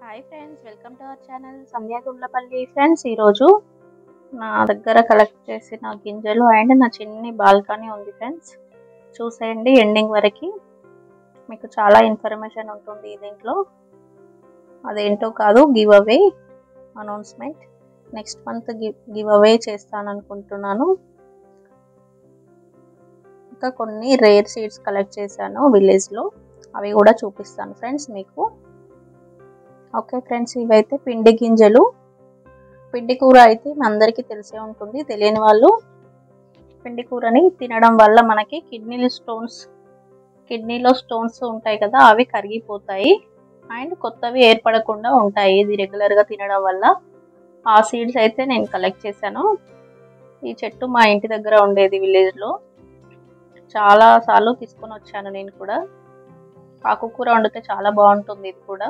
hi friends welcome to our channel Sandhya Gundlapalli friends ఈరోజు నా దగ్గర కలెక్ట్ చేసిన గింజలు అండ్ నా చిన్ని బాల్కనీ ఉంది ఫ్రెండ్స్ చూసేయండి ఎండింగ్ వరకు మీకు చాలా ఇన్ఫర్మేషన్ ఉంటుంది దీంట్లో అదేంటో కాదు give away announcement next month give give away చేస్తాను అనుకుంటున్నాను ఇంకా కొన్ని రేర్ సీడ్స్ కలెక్ట్ చేశాను విలేజ్లో అవి కూడా చూపిస్తాను ఫ్రెండ్స్ మీకు ఓకే ఫ్రెండ్స్ ఇవైతే పిండి గింజలు పిండి కూర అయితే అందరికీ తెలిసే ఉంటుంది తెలియని వాళ్ళు పిండి కూరని తినడం వల్ల మనకి కిడ్నీలు స్టోన్స్ కిడ్నీలో స్టోన్స్ ఉంటాయి కదా అవి కరిగిపోతాయి అండ్ కొత్తవి ఏర్పడకుండా ఉంటాయి ఇది రెగ్యులర్గా తినడం వల్ల ఆ సీడ్స్ అయితే నేను కలెక్ట్ చేశాను ఈ చెట్టు మా ఇంటి దగ్గర ఉండేది విలేజ్లో చాలా సార్లు తీసుకొని వచ్చాను నేను కూడా ఆకుకూర వండితే చాలా బాగుంటుంది ఇది కూడా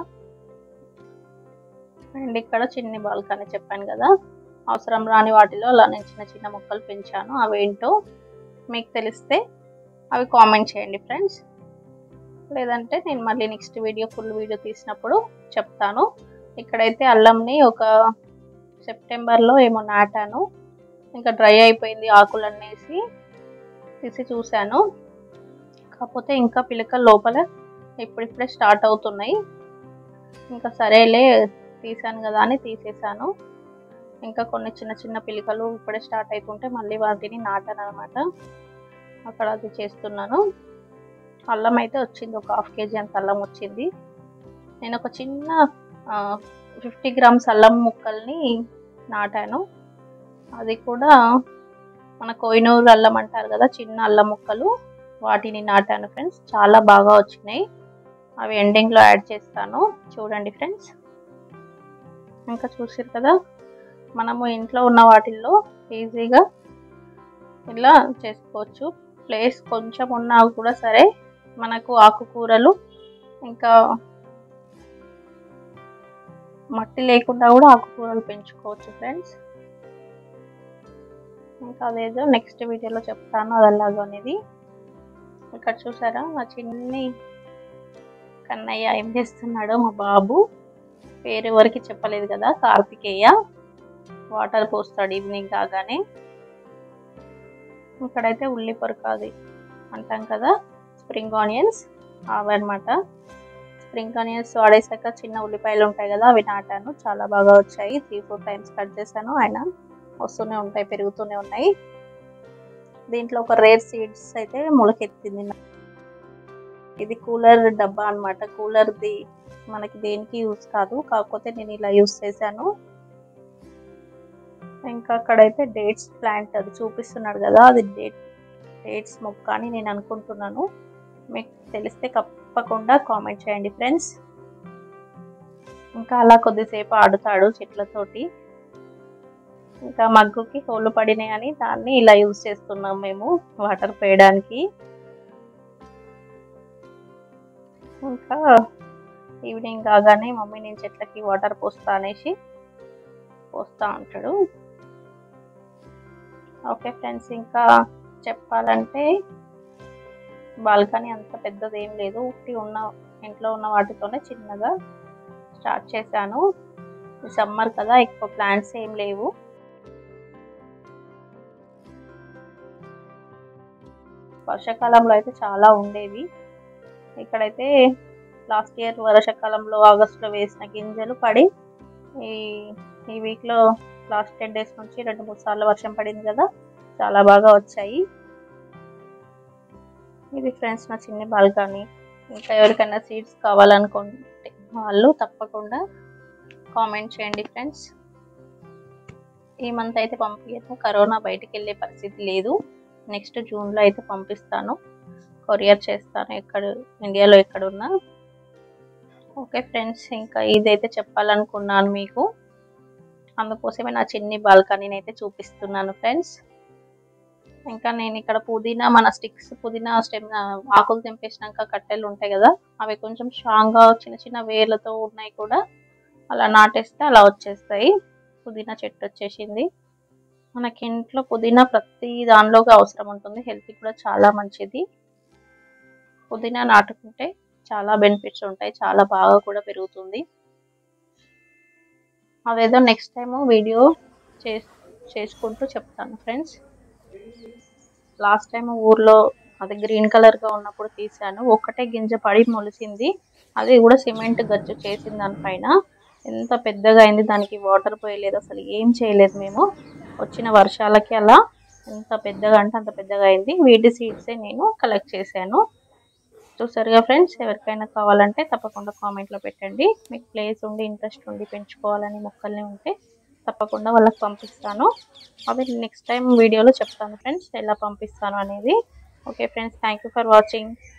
అండ్ ఇక్కడ చిన్ని బాల్కనీ చెప్పాను కదా అవసరం రాని వాటిలో అలా నేను చిన్న చిన్న మొక్కలు పెంచాను అవేంటో మీకు తెలిస్తే అవి కామెంట్ చేయండి ఫ్రెండ్స్ లేదంటే నేను మళ్ళీ నెక్స్ట్ వీడియో ఫుల్ వీడియో తీసినప్పుడు చెప్తాను ఇక్కడైతే అల్లంని ఒక సెప్టెంబర్లో ఏమో నాటాను ఇంకా డ్రై అయిపోయింది ఆకులన్నేసి తీసి చూశాను కాకపోతే ఇంకా పిలకలు లోపల ఇప్పుడిప్పుడే స్టార్ట్ అవుతున్నాయి ఇంకా సరేలే తీసాను కదా అని తీసేసాను ఇంకా కొన్ని చిన్న చిన్న పిలికలు ఇప్పుడే స్టార్ట్ అవుతుంటే మళ్ళీ వాటిని నాటాను అనమాట అక్కడ అది చేస్తున్నాను అల్లం అయితే వచ్చింది ఒక హాఫ్ కేజీ అంత అల్లం వచ్చింది నేను ఒక చిన్న ఫిఫ్టీ గ్రామ్స్ అల్లం ముక్కల్ని నాటాను అది కూడా మన కోయినూరు అల్లం అంటారు కదా చిన్న అల్లం ముక్కలు వాటిని నాటాను ఫ్రెండ్స్ చాలా బాగా వచ్చినాయి అవి ఎండింగ్లో యాడ్ చేస్తాను చూడండి ఫ్రెండ్స్ ఇంకా చూసారు కదా మనము ఇంట్లో ఉన్న వాటిల్లో ఈజీగా ఇలా చేసుకోవచ్చు ప్లేస్ కొంచెం ఉన్నా కూడా సరే మనకు ఆకుకూరలు ఇంకా మట్టి లేకుండా కూడా ఆకుకూరలు పెంచుకోవచ్చు ఫ్రెండ్స్ ఇంకా అదేదో నెక్స్ట్ వీడియోలో చెప్తాను అది అలాగో అనేది ఇక్కడ చూసారా మా చిన్ని కన్నయ్య ఏం చేస్తున్నాడో మా బాబు పేరు ఎవరికి చెప్పలేదు కదా కార్తికేయ వాటర్ పోస్తాడు ఈవినింగ్ కాగానే ఇక్కడైతే ఉల్లి పొరకాది అంటాం కదా స్ప్రింగ్ ఆనియన్స్ అవన్నమాట స్ప్రింగ్ ఆనియన్స్ వాడేసాక చిన్న ఉల్లిపాయలు ఉంటాయి కదా అవి నాటాను చాలా బాగా వచ్చాయి త్రీ ఫోర్ టైమ్స్ కట్ చేశాను ఆయన వస్తూనే ఉంటాయి పెరుగుతూనే ఉన్నాయి దీంట్లో ఒక రేర్ సీడ్స్ అయితే మొలకెత్తింది ఇది కూలర్ డబ్బా అనమాట కూలర్ది మనకి దేనికి యూస్ కాదు కాకపోతే నేను ఇలా యూస్ చేశాను ఇంకా అక్కడైతే డేట్స్ ప్లాంట్ అది చూపిస్తున్నాడు కదా అది డేట్ డేట్స్ మొక్క అని నేను అనుకుంటున్నాను మీకు తెలిస్తే తప్పకుండా కామెంట్ చేయండి ఫ్రెండ్స్ ఇంకా అలా కొద్దిసేపు ఆడుతాడు చెట్లతోటి ఇంకా మగ్గుకి హోలు పడినాయని దాన్ని ఇలా యూజ్ చేస్తున్నాం మేము వాటర్ పోయడానికి ఇంకా ఈవినింగ్ కాగానే మమ్మీ నేను చెట్లకి వాటర్ పోస్తా అనేసి పోస్తా ఉంటాడు ఓకే ఫ్రెండ్స్ ఇంకా చెప్పాలంటే బాల్కనీ అంత పెద్దది ఏం లేదు ఉట్టి ఉన్న ఇంట్లో ఉన్న వాటితోనే చిన్నగా స్టార్ట్ చేశాను సమ్మర్ కదా ఎక్కువ ప్లాంట్స్ ఏం లేవు వర్షాకాలంలో అయితే చాలా ఉండేవి ఇక్కడైతే లాస్ట్ ఇయర్ వర్షాకాలంలో ఆగస్టులో వేసిన గింజలు పడి ఈ ఈ వీక్లో లాస్ట్ టెన్ డేస్ నుంచి రెండు మూడు సార్లు వర్షం పడింది కదా చాలా బాగా వచ్చాయి ఇది ఫ్రెండ్స్ నా చిన్న బాల్కనీ ఇంకా ఎవరికైనా సీడ్స్ కావాలనుకుంటే వాళ్ళు తప్పకుండా కామెంట్ చేయండి ఫ్రెండ్స్ ఈ మంత్ అయితే పంపించను కరోనా బయటికి వెళ్ళే పరిస్థితి లేదు నెక్స్ట్ జూన్లో అయితే పంపిస్తాను కొరియర్ చేస్తాను ఎక్కడ ఇండియాలో ఎక్కడున్నా ఓకే ఫ్రెండ్స్ ఇంకా ఇదైతే చెప్పాలనుకున్నాను మీకు అందుకోసమే నా చిన్ని బాల్కనీని అయితే చూపిస్తున్నాను ఫ్రెండ్స్ ఇంకా నేను ఇక్కడ పుదీనా మన స్టిక్స్ పుదీనా స్టెమ్ ఆకులు తెంపేసినాక కట్టెలు ఉంటాయి కదా అవి కొంచెం స్ట్రాంగ్గా చిన్న చిన్న వేర్లతో ఉన్నాయి కూడా అలా నాటేస్తే అలా వచ్చేస్తాయి పుదీనా చెట్టు వచ్చేసింది మనకి ఇంట్లో పుదీనా ప్రతి దానిలోకి అవసరం ఉంటుంది హెల్త్కి కూడా చాలా మంచిది పుదీనా నాటుకుంటే చాలా బెనిఫిట్స్ ఉంటాయి చాలా బాగా కూడా పెరుగుతుంది అదేదో నెక్స్ట్ టైం వీడియో చే చేసుకుంటూ చెప్తాను ఫ్రెండ్స్ లాస్ట్ టైం ఊర్లో అది గ్రీన్ కలర్గా ఉన్నప్పుడు తీసాను ఒక్కటే గింజ పడి మొలిసింది అది కూడా సిమెంట్ గచ్చు చేసిన దానిపైన ఎంత పెద్దగా అయింది దానికి వాటర్ పోయలేదు అసలు ఏం చేయలేదు మేము వచ్చిన వర్షాలకి అలా ఎంత పెద్దగా అంటే అంత పెద్దగా అయింది వీటి సీడ్సే నేను కలెక్ట్ చేశాను చూసారుగా ఫ్రెండ్స్ ఎవరికైనా కావాలంటే తప్పకుండా కామెంట్లో పెట్టండి మీకు ప్లేస్ ఉండి ఇంట్రెస్ట్ ఉండి పెంచుకోవాలని మొక్కల్ని ఉంటే తప్పకుండా వాళ్ళకి పంపిస్తాను అవి నెక్స్ట్ టైం వీడియోలో చెప్తాను ఫ్రెండ్స్ ఎలా పంపిస్తాను అనేది okay friends thank you for watching